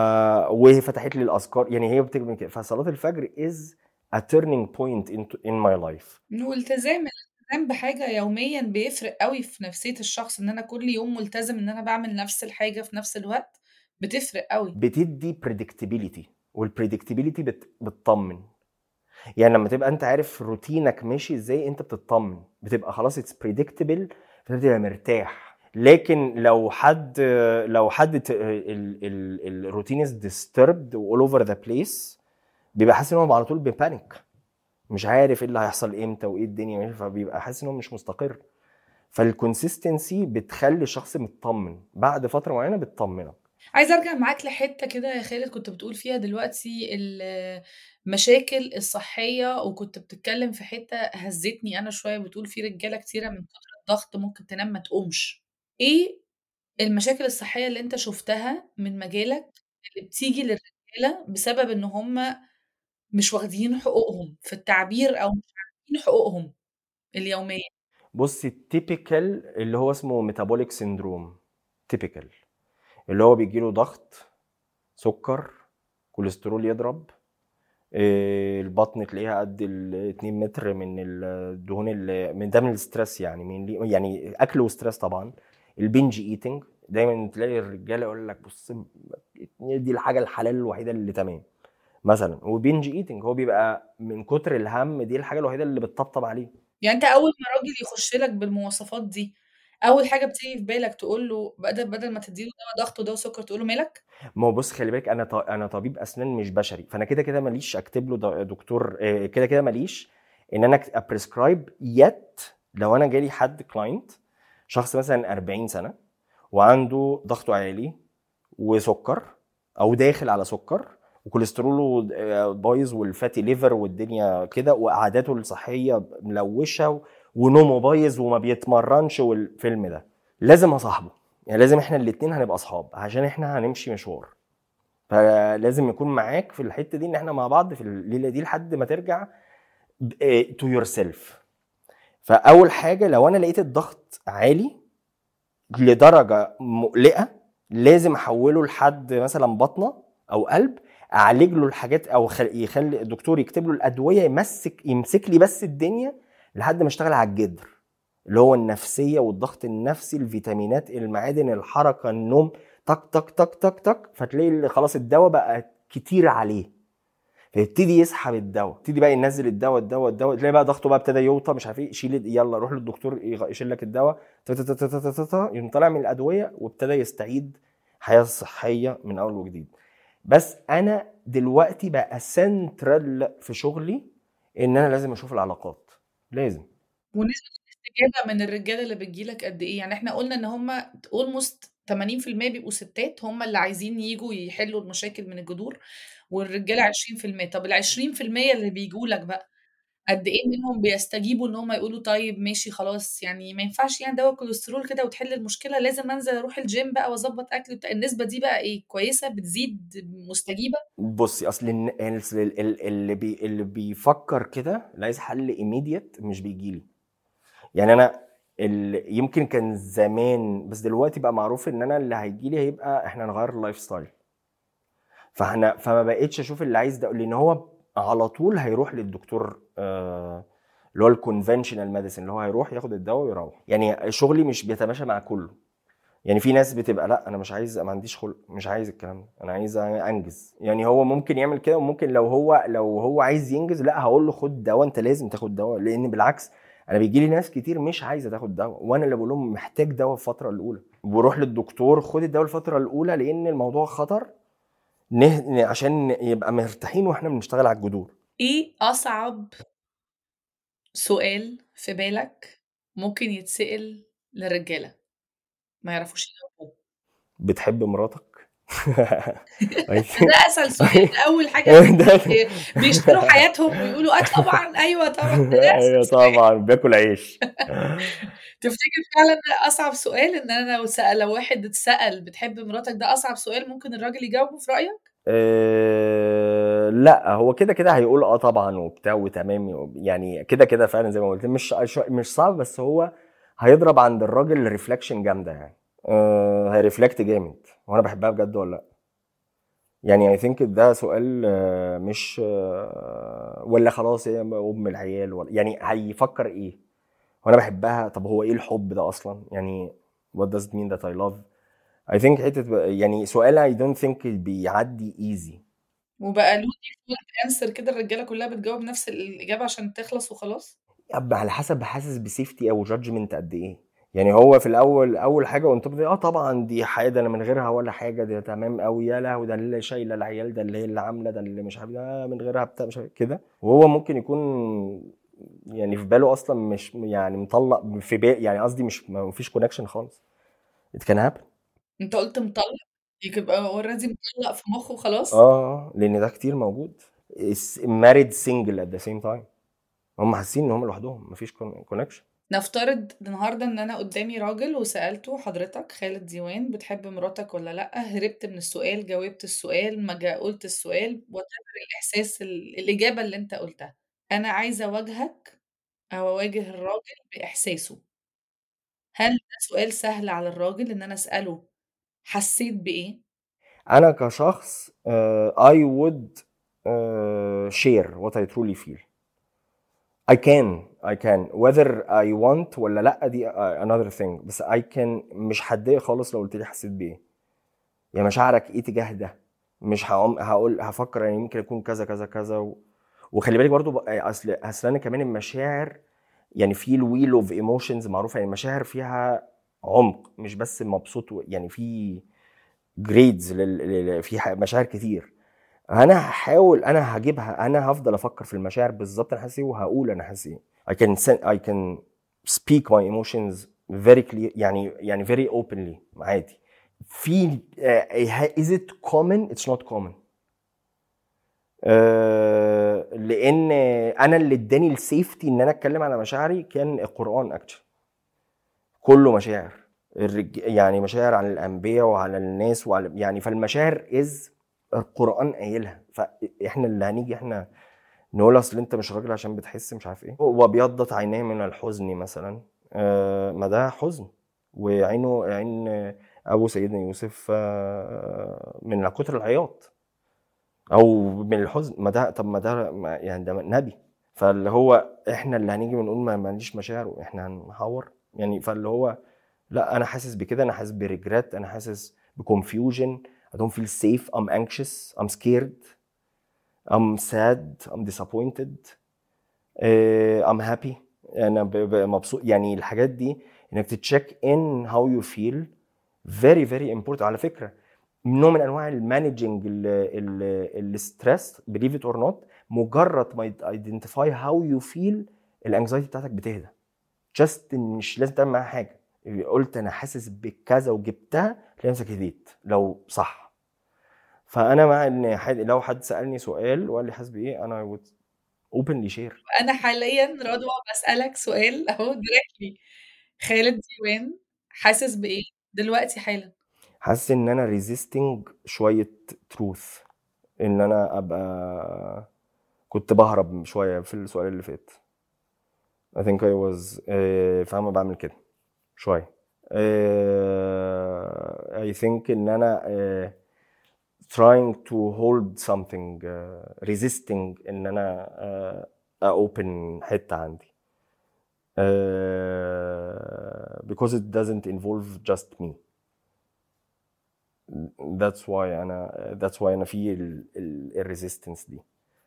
وهي فتحت لي الأذكار يعني هي بتعمل كده، فصلاة الفجر is a turning point into in my life. والتزام الالتزام بحاجة يوميًا بيفرق أوي في نفسية الشخص، إن أنا كل يوم ملتزم إن أنا باعمل نفس الحاجة في نفس الوقت، بتفرق أوي. بتدّي predictability والpredictability بت بتطمّن. يعني لمّا تبقى أنت عارف روتينك ماشي إزاي أنت بتطمّن، بتبقى خلاص it's predictable فبتبقى مرتاح. لكن لو حد لو حد ت ال ال الroutine is disturbed وall over the place بيبقى حاسس إن هو على طول بpanic مش عارف إيه اللي هيحصل إمتى وإيه الدنيا فبيبقى حاسس إن هو مش مستقر. فالconsistency بتخلّي الشخص متطمّن، بعد فترة معيّنة بتطمّنك. عايزة أرجع معاك لحتّة كده يا خالد كنت بتقول فيها دلوقتي المشاكل الصحية وكنت بتتكلم في حتّة هزّتني أنا شوية، بتقول في رجالة كتيرة من كتر الضغط ممكن تنام ما تقومش. إيه المشاكل الصحية اللي أنت شُفتها من مجالك اللي بتيجي للرجالة بسبب إن هم مش واخدين حقوقهم في التعبير أو مش عارفين حقوقهم اليومية؟ بُصّي الtypical اللي هو اسمه metabolic syndrome typical اللي هو بييجي له ضغط، سُكّر، كوليسترول يضرب، آآ البطن تلاقيها قد ال2 متر من الدهون ال من ده من الstress يعني من يعني أكل وstress طبعًا، الbinge eating دايمًا تلاقي الرجالة يقول لك بُص دي الحاجة الحلال الوحيدة اللي تمام مثلًا وbinge eating هو بيبقى من كتر الهَم دي الحاجة الوحيدة اللي بتطبطب عليه. يعني أنت أول ما راجل يخش لك بالمواصفات دي، أول حاجة بتيجي في بالك تقول له بدل بدل ما تدّي له دوا ضغط ودوا سُكّر تقول له مالك؟ ما هو بُصّي خلّي بالِك أنا ط أنا طبيب أسنان مش بشري، فأنا كده، كده ما ليش أكتب له د دكتور آآ كده، كده ما ليش إن أنا أك أprescribe yet لو أنا جالي حد client شخص مثلًا 40 سَنة وعنده ضغطه عالي وسُكّر أو داخل على سُكّر وكوليستروله آآ بايظ والfatty liver والدنيا كده وعاداته الصحية ملوّشة ونومه بايظ وما بيتمرّنش والفيلم ده، لازم أصاحبه، يعني لازم إحنا الاتنين هنبقى أصحاب عشان إحنا هنمشي مشوار. فلازم يكون معاك في الحتّة دي إن إحنا مع بعض في الليلة دي لحد ما ترجع ب آآ to yourself. فأول حاجة لو أنا لقيت الضغط عالي لدرجة مُقلقة لازم أحوّله لحد مثلًا باطنة أو قلب أعالج له الحاجات أو خ يخلّي الدكتور يكتب له الأدوية يمسك يمسك لي بس الدنيا لحد ما أشتغل على الجدر، اللي هو النفسية والضغط النفسي، الفيتامينات، المعادن، الحركة، النوم، تك، تك، تك، تك، تك، فتلاقي ال خلاص الدوا بقى كتير عليه. فيبتدي يسحب الدوا، يبتدي بقى ينزّل الدوا، الدوا، الدوا، تلاقي بقى ضغطه بقى ابتدى يوطى مش عارف إيه، شيل يالّا روح للدكتور يغ يشيل لك الدوا ت ت ت ت ت ت يقوم طالع من الأدوية وابتدى يستعيد حياة صحية من أول وجديد. بس أنا دلوقتي بقى central في شغلي إن أنا لازم أشوف العلاقات، لازم. ونسبة الاستجابة من الرجالة اللي بتيجي لك قد إيه؟ يعني إحنا قُلنا إن هم almost 80% بيبقوا ستات هم اللي عايزين ييجوا يحلّوا المشاكل من الجذور والرجالة 20%، طب ال20% اللي بييجوا لك بقى قد إيه منهم بيستجيبوا إن هم يقولوا طيب ماشي خلاص يعني ما ينفعش يعني دوا الكوليسترول كده وتحل المشكلة، لازم أنزل أروح الgym بقى وأضبّط أكلي وبتاع، النسبة دي بقى إيه كويسة بتزيد مستجيبة؟ بُصّي أصل الن أصل ال ال اللي بي اللي بيفكّر كده اللي عايز حل immediate مش بييجي لي. يعني انا ال... يمكن كان زمان بس دلوقتي بقى معروف ان انا اللي هيجي لي هيبقى احنا نغير اللايف ستايل فاحنا فما بقتش اشوف اللي عايز ده لان هو على طول هيروح للدكتور آه اللي هو الكونفنشنال ميديسن اللي هو هيروح ياخد الدواء ويروح يعني شغلي مش بيتماشى مع كله يعني في ناس بتبقى لا انا مش عايز ما عنديش خلق مش عايز الكلام ده انا عايز انجز يعني هو ممكن يعمل كده وممكن لو هو لو هو عايز ينجز لا هقول له خد دواء انت لازم تاخد دواء لان بالعكس انا بيجي لي ناس كتير مش عايزه تاخد دواء وانا اللي بقول لهم محتاج دواء الفتره الاولى بروح للدكتور خد الدواء الفتره الاولى لان الموضوع خطر نه... عشان يبقى مرتاحين واحنا بنشتغل على الجذور ايه اصعب سؤال في بالك ممكن يتسأل للرجاله ما يعرفوش يجاوبوه بتحب مراتك ده اسهل سؤال ده اول حاجه بيشتروا حياتهم ويقولوا اه طبعا ايوه طبعا ده ايوه أسهل سؤال. طبعا بياكل عيش تفتكر فعلا ده اصعب سؤال ان انا لو سأل لو واحد اتسأل بتحب مراتك ده اصعب سؤال ممكن الراجل يجاوبه في رأيك؟ أه لا هو كده كده هيقول اه طبعا وبتاع وتمام يعني كده كده فعلا زي ما قلت مش مش صعب بس هو هيضرب عند الراجل ريفلكشن جامده يعني أه هيرفلكت جامد وانا بحبها بجد ولا لا يعني اي ثينك ده سؤال آه، مش آه، ولا خلاص هي ام العيال ولا يعني هيفكر ايه وانا بحبها طب هو ايه الحب ده اصلا يعني what does it mean that I love I think حته ب- يعني سؤال I don't think بيعدي easy وبقى له ديفولت انسر كده الرجاله كلها بتجاوب نفس الاجابه عشان تخلص وخلاص أب على حسب حاسس بسيفتي او جادجمنت قد ايه يعني هو في الاول اول حاجه وانت بتقول اه طبعا دي حاجه انا من غيرها ولا حاجه دي تمام قوي يا لهوي ده اللي شايله العيال ده اللي هي اللي عامله ده اللي مش عارف ده من غيرها بتاع مش عارف كده وهو ممكن يكون يعني في باله اصلا مش يعني مطلق في بال يعني قصدي مش ما فيش كونكشن خالص it can happen انت قلت مطلق يبقى اوريدي مطلق في مخه خلاص اه لان ده كتير موجود ماريد سنجل ات ذا سيم تايم هم حاسين ان هم لوحدهم مفيش كونكشن نفترض النهارده ان انا قدامي راجل وسالته حضرتك خالد ديوان بتحب مراتك ولا لا هربت من السؤال جاوبت السؤال ما جا قلت السؤال وات الاحساس ال- الاجابه اللي انت قلتها انا عايزه اواجهك او اواجه الراجل باحساسه هل ده سؤال سهل على الراجل ان انا اساله حسيت بايه انا كشخص uh, I would uh, share what I truly feel I can I can whether I want ولا لا دي uh, another thing بس I can مش هتضايق خالص لو قلت لي حسيت بايه يعني مشاعرك ايه تجاه ده مش هقوم هقول هفكر يعني ممكن يكون كذا كذا كذا و... وخلي بالك برضو بقى- اصل اصل انا كمان المشاعر يعني في الويل اوف ايموشنز معروفه يعني المشاعر فيها عمق مش بس مبسوط و- يعني في جريدز لل... في ح- مشاعر كتير انا هحاول انا هجيبها انا هفضل افكر في المشاعر بالظبط انا حاسس ايه وهقول انا حاسس ايه I can sen- I can speak my emotions very clear يعني يعني very openly عادي في uh, is it common it's not common آه، لان انا اللي اداني السيفتي ان انا اتكلم على مشاعري كان القران اكشن كله مشاعر الرج... يعني مشاعر عن الانبياء وعلى الناس وعلى يعني فالمشاعر از القران قايلها فاحنا اللي هنيجي احنا نقول اصل انت مش راجل عشان بتحس مش عارف ايه وابيضت عيناه من الحزن مثلا آه، ما ده حزن وعينه عين ابو سيدنا يوسف آه، من كتر العياط او من الحزن ما ده طب ما ده ما- يعني ده نبي فاللي هو احنا اللي هنيجي ونقول ما ماليش مشاعر واحنا هنحور يعني فاللي هو لا انا حاسس بكده انا حاسس بريجريت انا حاسس بكونفيوجن I don't feel safe I'm anxious I'm scared I'm sad I'm disappointed uh, I'm happy انا ب- ب- مبسوط يعني الحاجات دي انك تتشيك ان هاو يو فيل very very important على فكره نوع من انواع المانجنج الستريس بليف ات اور نوت مجرد ما ايدنتيفاي هاو يو فيل الانكزايتي بتاعتك بتهدى جاست مش لازم تعمل معاها حاجه قلت انا حاسس بكذا وجبتها تلاقي نفسك هديت لو صح فانا مع ان حد لو حد سالني سؤال وقال لي حاسس بايه انا would openly share انا حاليا رضوى بسالك سؤال اهو دايركتلي خالد ديوان حاسس بايه دلوقتي حالا حاسس ان انا ريزيستنج شويه تروث ان انا ابقى كنت بهرب شويه في السؤال اللي فات I think I was آه، فاهمة بعمل كده شوية آه، I think إن أنا آه، trying to hold something آه، resisting إن أنا آه، أopen حتة عندي آه، because it doesn't involve just me that's why أنا that's why أنا في ال, ال, ال resistance دي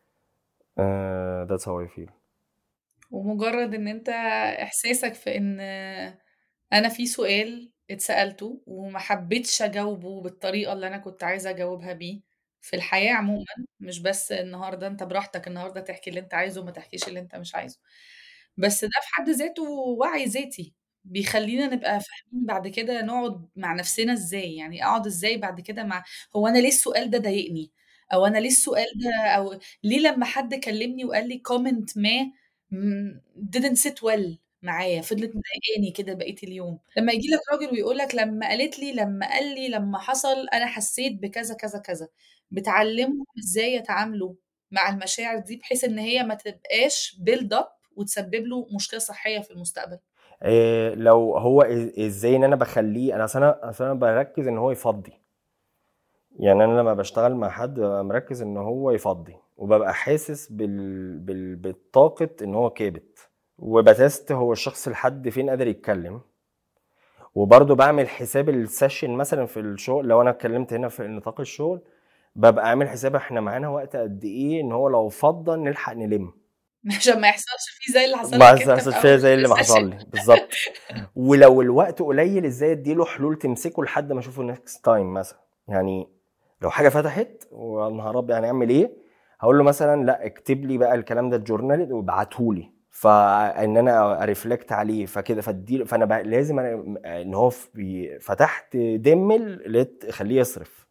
آه، that's how I feel ومجرد ان انت احساسك في ان انا في سؤال اتسألته وما حبيتش اجاوبه بالطريقة اللي انا كنت عايزة اجاوبها بيه في الحياة عموما مش بس النهاردة انت براحتك النهاردة تحكي اللي انت عايزه وما تحكيش اللي انت مش عايزه بس ده في حد ذاته وعي ذاتي بيخلينا نبقى فاهمين بعد كده نقعد مع نفسنا ازاي يعني اقعد ازاي بعد كده مع هو انا ليه السؤال ده ضايقني او انا ليه السؤال ده او ليه لما حد كلمني وقال لي كومنت ما م didn't sit well معايا، فضلت مضايقاني كده بقية اليوم. لمّا ييجي لك راجل ويقول لك لمّا قالت لي، لمّا قال لي، لمّا حصل، أنا حسيت بكذا، كذا، كذا، بتعلّمهم إزاي يتعاملوا مع المشاعر دي بحيث إن هي ما تبقاش build up وتسبب له مشكلة صحية في المستقبل؟ آه، لو هو إز- ازاي ان انا بخليه انا اصل انا اصل انا بركز ان هو يفضي يعني انا لما بشتغل مع حد ببقى مركز ان هو يفضي وببقى حاسس بال... بال... بالطاقة ان هو كابت وبتست هو الشخص لحد فين قادر يتكلم وبرضه بعمل حساب السيشن مثلا في الشغل لو انا اتكلمت هنا في نطاق الشغل ببقى عامل حساب احنا معانا وقت قد ايه ان هو لو فضى نلحق نلم عشان ما يحصلش فيه زي اللي حصل ما لك أنت في حصلش فيها أول زي اللي ما session. حصل لي بالظبط ولو الوقت قليل ازاي اديله حلول تمسكه لحد ما اشوفه نكست تايم مثلا يعني لو حاجه فتحت ونهار ابيض هنعمل ايه هقول له مثلا لا اكتب لي بقى الكلام ده الجورنال وابعته لي فان انا ارفلكت عليه فكده فاديله فانا بقى لازم أنا ان هو في- فتحت دمل لقيت خليه يصرف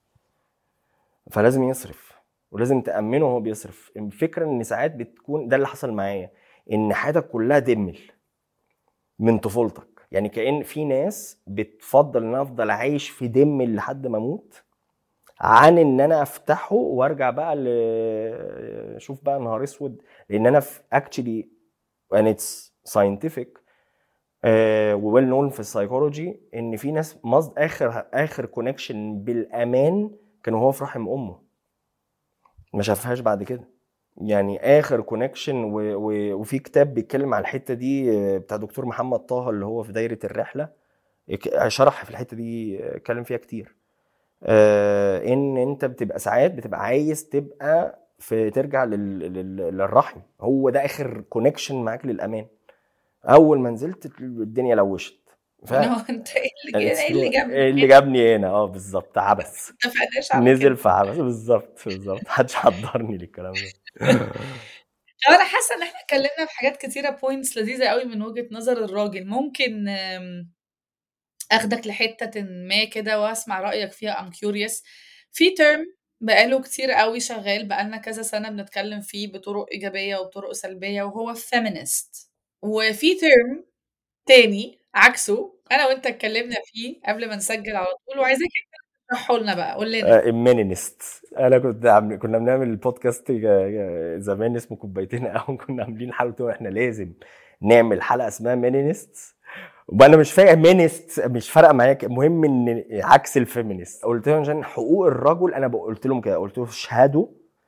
فلازم يصرف ولازم تامنه وهو بيصرف الفكره ان ساعات بتكون ده اللي حصل معايا ان حياتك كلها دمل من طفولتك يعني كأن في ناس بتفضل ان انا افضل عايش في دم لحد ما اموت عن ان انا افتحه وارجع بقى ل شوف بقى نهار اسود لان انا في اكشلي and it's scientific وويل نون في السايكولوجي ان في ناس مصد اخر اخر كونكشن بالامان كان وهو في رحم امه ما شافهاش بعد كده يعني اخر كونكشن و... و... وفي كتاب بيتكلم على الحته دي آه، بتاع دكتور محمد طه اللي هو في دايره الرحله ك- شرح في الحته دي آه، اتكلم فيها كتير آه، ان انت بتبقى ساعات بتبقى عايز تبقى في ترجع لل... لل... للرحم هو ده اخر كونكشن معاك للامان اول ما نزلت الدنيا لوشت ف... اللي هو أنت إيه اللي It's إيه اللي true. جابني إيه اللي هنا؟ جابني هنا اه بالظبط عبس ما اتفقناش على نزل كده. في عبس بالظبط بالظبط محدش حضرني للكلام ده هو أنا حاسة إن إحنا اتكلمنا في حاجات كتيرة points لذيذة أوي من وجهة نظر الراجل، ممكن آمم، آخدك لحتةٍ ما كده وأسمع رأيك فيها I'm curious في term بقى له كتير أوي شغال بقى لنا كذا سنة بنتكلم فيه بطرق إيجابية وبطرق سلبية وهو feminist وفي term تاني عكسه أنا وأنت اتكلمنا فيه قبل ما نسجل على طول وعايزاك أنت تشرحه لنا بقى، قُل لنا. مينينست انا كنت عم... كنا بنعمل البودكاست زمان اسمه كوبايتين قهوه كنا عاملين حلقه قلت احنا لازم نعمل حلقه اسمها مينينست وانا مش فاهم مينست مش فارقه معايا المهم ان عكس الفيمينست قلت لهم عشان حقوق الرجل انا بقى- قلت لهم كده قلت لهم اشهدوا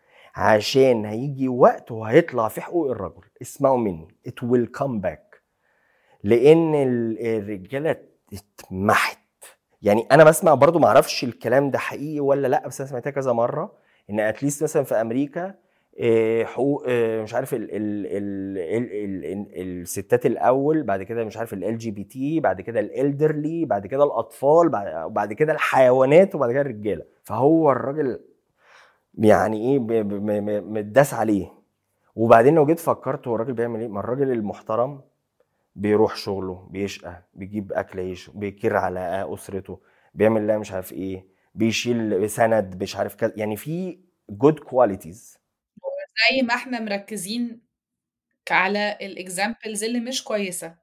عشان هيجي وقت وهيطلع في حقوق الرجل اسمعوا مني it will come back لان ال- الرجاله اتمحت يعني انا بسمع برضو ما اعرفش الكلام ده حقيقي ولا لا بس انا سمعتها كذا مره ان اتليست مثلا في امريكا آه، حقوق آه، مش عارف ال ال ال ال ال ال الستات الاول بعد كده مش عارف ال جي بي تي بعد كده الالدرلي بعد كده الاطفال بعد بعد كده الحيوانات وبعد كده الرجاله فهو الراجل يعني ايه ب- ب- م- م- متداس عليه وبعدين لو جيت فكرت هو الراجل بيعمل ايه ما الراجل المحترم بيروح شغله بيشقى بيجيب اكل يعيش بيكر على اسرته بيعمل لها مش عارف ايه بيشيل سند مش عارف كذا يعني في جود كواليتيز زي ما إحنا مركزين ك على الexamples اللي مش كويسة،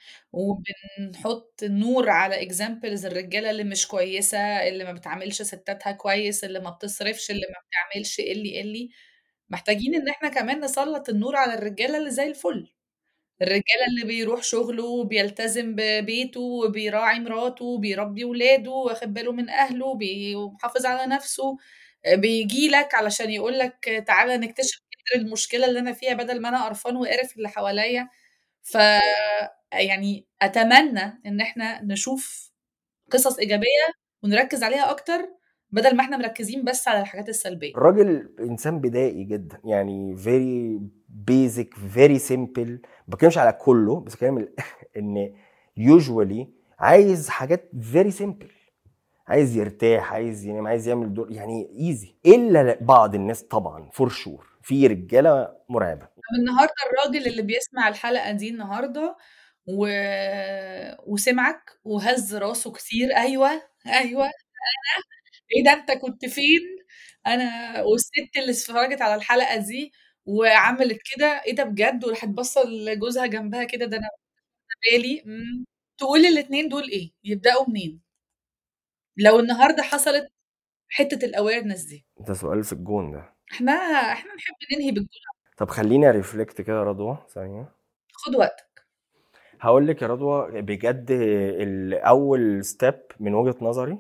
وبنحط نور على examples الرجالة اللي مش كويسة، اللي ما بتعاملش ستاتها كويس، اللي ما بتصرفش، اللي ما بتعملش، اللي، اللي، محتاجين إن إحنا كمان نسلط النور على الرجالة اللي زي الفل، الرجالة اللي بيروح شغله وبيلتزم ببيته وبيراعي مراته وبيربي ولاده واخد باله من أهله بيحافظ على نفسه بيجي لك علشان يقول لك تعالَ نكتشف جذر المشكلة اللي أنا فيها بدل ما أنا قرفان وقارف اللي حواليّا، ف يعني أتمنى إن إحنا نشوف قصص إيجابية ونركّز عليها أكتر بدل ما إحنا مركّزين بس على الحاجات السلبية. الراجل إنسان بدائي جدًا، يعني very basic very simple ما باتكلمش على كُلّه بس باتكلم ال إن usually عايز حاجات very simple عايز يرتاح، عايز ينام، عايز يعمل دور يعني easy إلا بعض الناس طبعًا for sure في رجالة مرعبة. طب النهارده الراجل اللي بيسمع الحلقة دي النهارده و وسمعك وهَز راسه كتير أيوه، أيوه أنا إيه ده أنت كنت فين؟ أنا والست اللي اتفرجت على الحلقة دي وعملت كده إيه ده بجد وراحت باصة لجوزها جنبها كده ده أنا بالي إمم، تقول الاتنين دول إيه؟ يبدأوا منين؟ لو النهارده حصلت حتة الawareness دي. ده سؤال في الجون ده. إحنا إحنا نحب ننهي بالجون على طب خلّيني أreflect كده يا رضوى ثانية. خُد وقتك. هاقول لِك يا رضوى بجد ال أول step من وجهة نظري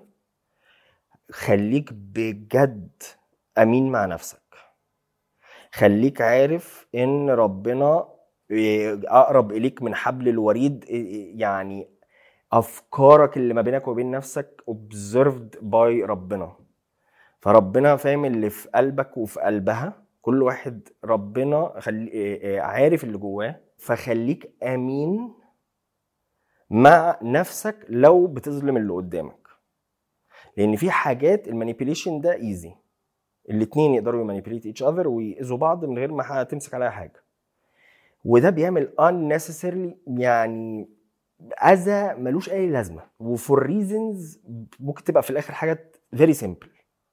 خلّيك بجد أمين مع نفسك. خلّيك عارف إن ربنا آآ أقرب إليك من حبل الوريد آآ يعني أفكارك اللي ما بينك وبين نفسك observed by ربنا. فربنا فاهم اللي في قلبك وفي قلبها، كل واحد ربنا خل آآ عارف اللي جواه، فخلّيك أمين مع نفسك لو بتظلم اللي قدامك. لإن في حاجات الmanipulation ده easy الاتنين يقدروا يmanipulate each other ويأذوا بعض من غير ما هتمسك عليها حاجة. وده بيعمل unnecessarily يعني أذى ما لوش أي لازمة وfor reasons ممكن تبقى في الآخر حاجات very simple.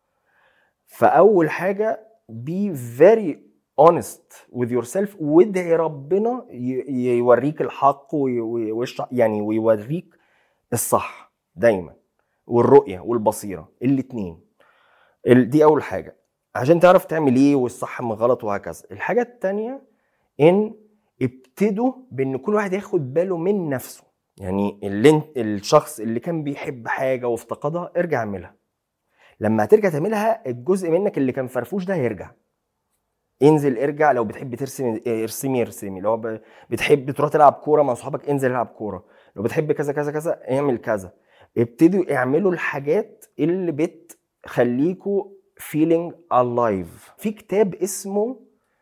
فأول حاجة be very honest with yourself وادعي ربنا ي يورّيك الحق وي وي ويشرح يعني ويورّيك الصح دايمًا والرؤية والبصيرة الاتنين. ال دي أول حاجة عشان تعرف تعمل إيه والصح من الغلط وهكذا. الحاجة التانية إن ابتدوا بإن كل واحد ياخد باله من نفسه. يعني اللي انت الشخص اللي كان بيحب حاجة وافتقدها ارجع اعملها. لما هترجع تعملها الجزء منك اللي كان فرفوش ده هيرجع. انزل ارجع لو بتحب ترسم ارسمي ارسمي، لو ب بتحب تروح تلعب كورة مع صحابك انزل العب كورة، لو بتحب كذا كذا كذا اعمل كذا. ابتدوا اعملوا الحاجات اللي بتخلّيكوا feeling alive. في كتاب اسمه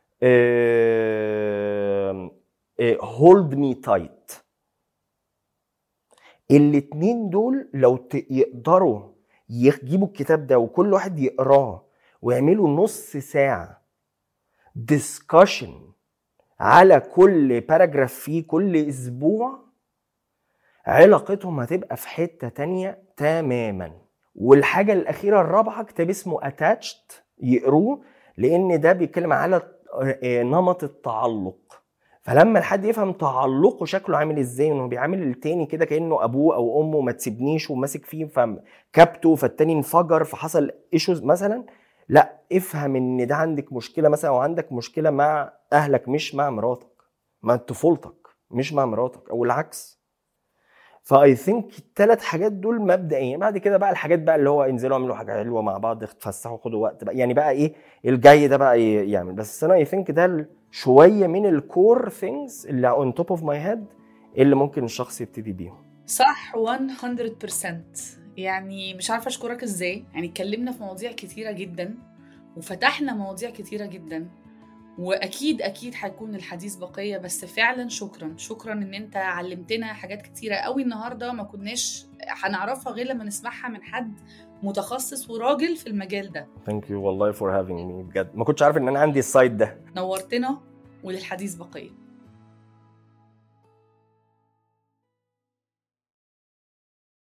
آمم آآ hold me tight. الاتنين دول لو ت يقدروا يجيبوا الكتاب ده وكل واحد يقراه ويعملوا نُص ساعة discussion على كل paragraph فيه كل أسبوع، علاقتهم هتبقى في حتة تانية تمامًا. والحاجة الأخيرة الرابعة كتاب اسمه attached يقروه لإن ده بيتكلم على آآ نمط التعلق. فلما الحد يفهم تعلقه شكله عامل إزاي وإنه بيعامل التاني كده كإنه أبوه أو أمه ما تسيبنيش وماسك فيه فكبته فالتاني انفجر فحصل issues مثلًا، لأ افهم إن ده عندِك مشكلة مثلًا أو عندك مشكلة مع أهلك مش مع مراتك، مع طفولتك مش مع مراتك أو العكس. فI think ال3 حاجات دول مبدئيًا، بعد كده بقى الحاجات بقى اللي هو انزلوا اعملوا حاجة حلوة مع بعض، اتفسحوا خدوا وقت بقى، يعني بقى إيه الجاي ده بقى ي يعمل، بس أنا I think ده ال شوية من الcore things اللي on top of my head اللي ممكن الشخص يبتدي بيهم. صح 100% يعني مش عارفة أشكرك إزاي، يعني اتكلمنا في مواضيع كتيرة جدًا وفتحنا مواضيع كتيرة جدًا، وأكيد، أكيد هيكون الحديث بقية بس فعلًا شكرًا، شكرًا إن أنت علمتنا حاجات كتيرة أوي النهارده ما كناش هنعرفها غير لما نسمعها من حد متخصص وراجل في المجال ده. Thank you والله for having me بجد، ما كنتش عارف إن أنا عندي الside ده. نورتنا وللحديث بقية.